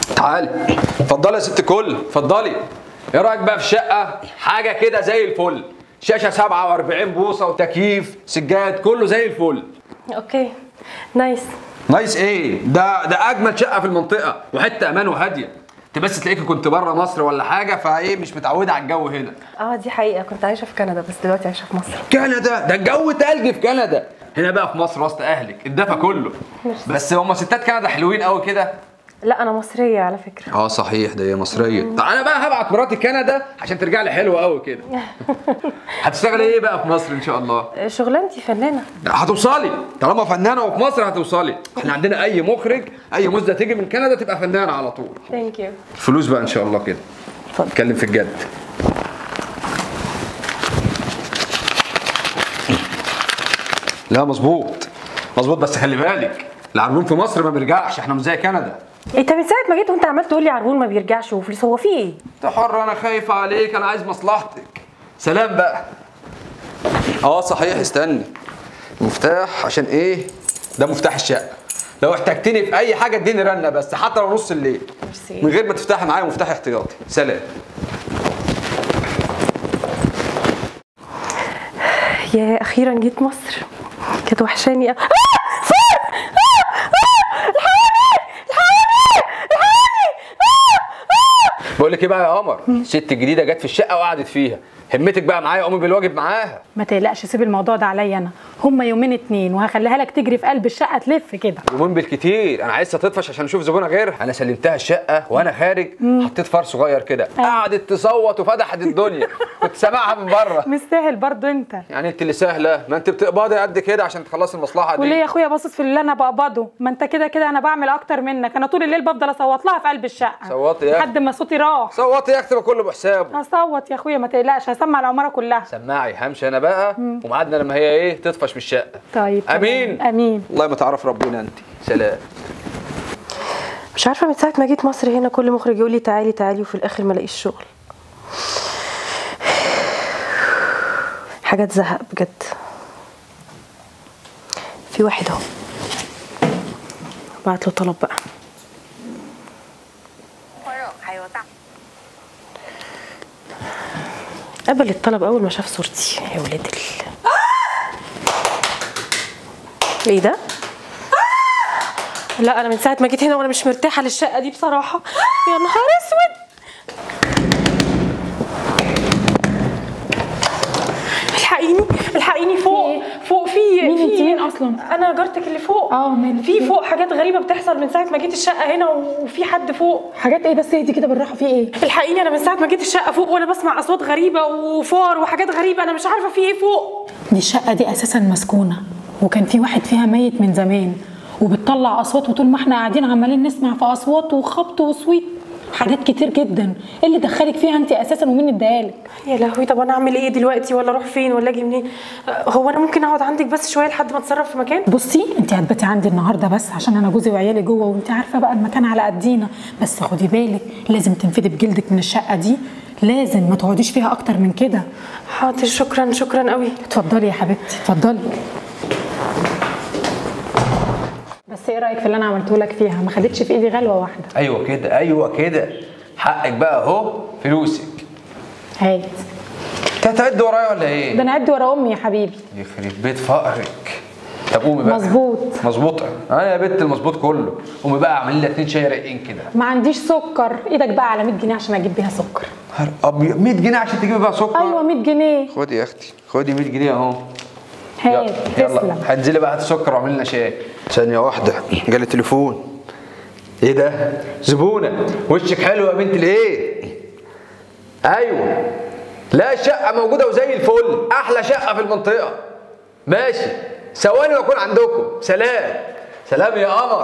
تعالي اتفضلي يا ست الكل اتفضلي ايه رايك بقى في الشقه حاجه كده زي الفل شاشه 47 بوصه وتكييف سجاد كله زي الفل اوكي نايس نايس ايه ده ده اجمل شقه في المنطقه وحته امان وهاديه انت بس تلاقيكي كنت بره مصر ولا حاجه فايه مش متعوده على الجو هنا اه دي حقيقه كنت عايشه في كندا بس دلوقتي عايشه في مصر كندا ده الجو تلج في كندا هنا بقى في مصر وسط اهلك الدفى كله ميرسي. بس هم ستات كندا حلوين قوي كده لا انا مصريه على فكره اه صحيح ده هي مصريه طب انا بقى هبعت مراتي كندا عشان ترجع لي حلوه قوي كده هتشتغلي ايه بقى في مصر ان شاء الله شغلانتي فنانه هتوصلي طالما فنانه وفي مصر هتوصلي احنا عندنا اي مخرج اي مزه تيجي من كندا تبقى فنانه على طول ثانك يو الفلوس بقى ان شاء الله كده اتفضل. نتكلم في الجد لا مظبوط مظبوط بس خلي بالك العربون في مصر ما بيرجعش احنا مش زي كندا انت من ساعه ما جيت وانت عمال تقول لي عربون ما بيرجعش وفلوس هو في ايه انت حر انا خايف عليك انا عايز مصلحتك سلام بقى اه صحيح استني مفتاح عشان ايه ده مفتاح الشقه لو احتجتني في اي حاجه اديني رنه بس حتى لو نص الليل ميرسي. من غير ما تفتحي معايا مفتاح احتياطي سلام يا اخيرا جيت مصر كانت وحشاني آه! بقول لك ايه بقى يا قمر الست الجديده جت في الشقه وقعدت فيها همتك بقى معايا قومي بالواجب معاها ما تقلقش سيب الموضوع ده عليا انا هما يومين اتنين وهخليها لك تجري في قلب الشقه تلف كده يومين بالكتير انا عايزها تطفش عشان اشوف زبونه غيرها انا سلمتها الشقه وانا خارج حطيت فار صغير كده قعدت تصوت وفتحت الدنيا كنت سامعها من بره مستاهل برضو انت يعني انت اللي سهله ما انت بتقبضي قد كده عشان تخلصي المصلحه وليه دي يا اخويا باصص في اللي انا بقبضه ما انت كده كده انا بعمل اكتر منك انا طول الليل بفضل اصوت لها في قلب الشقه صوتي يا لحد ما صوتي راح صوتي يا اختي كله بحسابه هصوت يا اخويا ما تقلقش هسمع العماره كلها سماعي همشي انا بقى وميعادنا لما هي ايه تطفش من الشقه طيب تمام. امين امين والله ما تعرف ربنا انت سلام مش عارفه من ساعه ما جيت مصر هنا كل مخرج يقول لي تعالي تعالي وفي الاخر ما الاقيش شغل حاجه تزهق بجد في واحد اهو بعت له طلب بقى 火热还有大 قبل الطلب اول ما شاف صورتي يا ولاد ال ايه ده لا انا من ساعه ما جيت هنا وانا مش مرتاحه للشقه دي بصراحه يا نهار اسود الحقيني الحقيني فوق فوق في مين في انت؟ مين أصلاً؟ انا جارتك اللي فوق اه، مالك؟ في فوق حاجات غريبه بتحصل من ساعه ما جيت الشقه هنا وفي حد فوق حاجات ايه بس اهدي كده بالراحه في ايه الحقيني انا من ساعه ما جيت الشقه فوق وانا بسمع اصوات غريبه وفار وحاجات غريبه انا مش عارفه في ايه فوق دي الشقه دي اساسا مسكونه وكان في واحد فيها ميت من زمان وبتطلع اصوات وطول ما احنا قاعدين عمالين نسمع في اصوات وخبط وصويت حاجات كتير جدا ايه اللي دخلك فيها انت اساسا ومين اداهالك يا لهوي طب انا اعمل ايه دلوقتي ولا اروح فين ولا اجي منين أه، هو انا ممكن اقعد عندك بس شويه لحد ما اتصرف في مكان بصي انت هتباتي عندي النهارده بس عشان انا جوزي وعيالي جوه وانت عارفه بقى المكان على قدينا بس خدي بالك لازم تنفدي بجلدك من الشقه دي لازم ما تقعديش فيها اكتر من كده حاضر شكرا شكرا قوي اتفضلي يا حبيبتي اتفضلي بس ايه رايك في اللي انا عملته لك فيها ما خدتش في ايدي غلوه واحده ايوه كده ايوه كده حقك بقى اهو فلوسك هات انت هتعد ورايا ولا ايه ده انا عد ورا امي يا حبيبي يخرب بيت فقرك طب قومي بقى مظبوط. مظبوطه انا يا بنت المظبوط كله قومي بقى اعملي لي اتنين شاي رايقين كده ما عنديش سكر ايدك بقى على 100 جنيه عشان اجيب بيها سكر نهار ابيض 100 جنيه عشان تجيبي بقى سكر ايوه 100 جنيه خدي يا اختي خدي 100 جنيه اهو هات يلا تسلم هنزلي بقى هات السكر واعملي لنا شاي ثانيه واحده جالي تليفون ايه ده زبونه وشك حلو يا بنت الايه ايوه لا الشقه موجوده وزي الفل احلى شقه في المنطقه ماشي ثواني واكون عندكم سلام سلام يا قمر